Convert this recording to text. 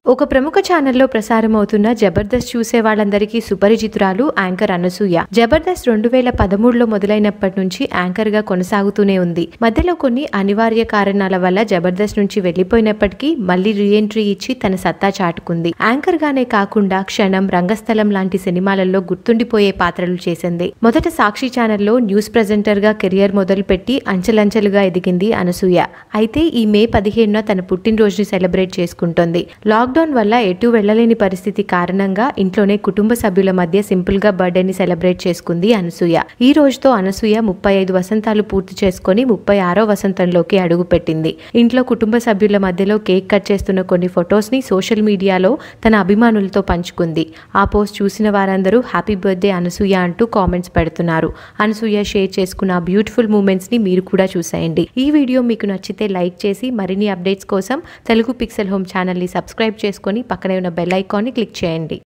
ఒక ప్రముఖ ఛానల్లో ప్రసారం అవుతున్న జబర్దస్త్ చూసే వాళ్ళందరికీ సుపరిచితురాలు యాంకర్ అనసూయ జబర్దస్త్ రెండు వేల పదమూడులో మొదలైనప్పటి నుంచి యాంకర్ గా కొనసాగుతూనే ఉంది మధ్యలో కొన్ని అనివార్య కారణాల వల్ల జబర్దస్త్ నుంచి వెళ్లిపోయినప్పటికీ మళ్ళీ రీఎంట్రీ ఇచ్చి తన సత్తా చాటుకుంది యాంకర్ గానే కాకుండా క్షణం రంగస్థలం లాంటి సినిమాలలో గుర్తుండిపోయే పాత్రలు చేసింది మొదట సాక్షి ఛానల్లో న్యూస్ ప్రెజెంటర్ గా కెరియర్ మొదలుపెట్టి అంచెలంచెలుగా ఎదిగింది అనసూయ అయితే ఈ మే పదిహేనున తన పుట్టినరోజుని సెలబ్రేట్ చేసుకుంటోంది లాక్డౌన్ వల్ల ఎటు వెళ్లలేని పరిస్థితి కారణంగా ఇంట్లోనే కుటుంబ సభ్యుల మధ్య సింపుల్ గా బర్త్డేని సెలబ్రేట్ చేసుకుంది అనసూయ ఈ రోజుతో అనసూయ ముప్పై ఐదు వసంతాలు పూర్తి చేసుకొని ముప్పై ఆరో వసంతంలోకి అడుగుపెట్టింది ఇంట్లో కుటుంబ సభ్యుల మధ్యలో కేక్ కట్ చేస్తున్న కొన్ని ఫొటోస్ ని సోషల్ మీడియాలో తన అభిమానులతో పంచుకుంది ఆ పోస్ట్ చూసిన వారందరూ హ్యాపీ బర్త్డే అనసూయ అంటూ కామెంట్స్ పెడుతున్నారు అనసూయ షేర్ చేసుకున్న బ్యూటిఫుల్ మూమెంట్స్ ని మీరు కూడా చూసేయండి ఈ వీడియో మీకు నచ్చితే లైక్ చేసి మరిన్ని అప్డేట్స్ కోసం తెలుగు పిక్సెల్ హోమ్ ఛానల్ని సబ్స్క్రైబ్ చేసుకొని పక్కనే ఉన్న బెల్ ఐకాన్ని క్లిక్ చేయండి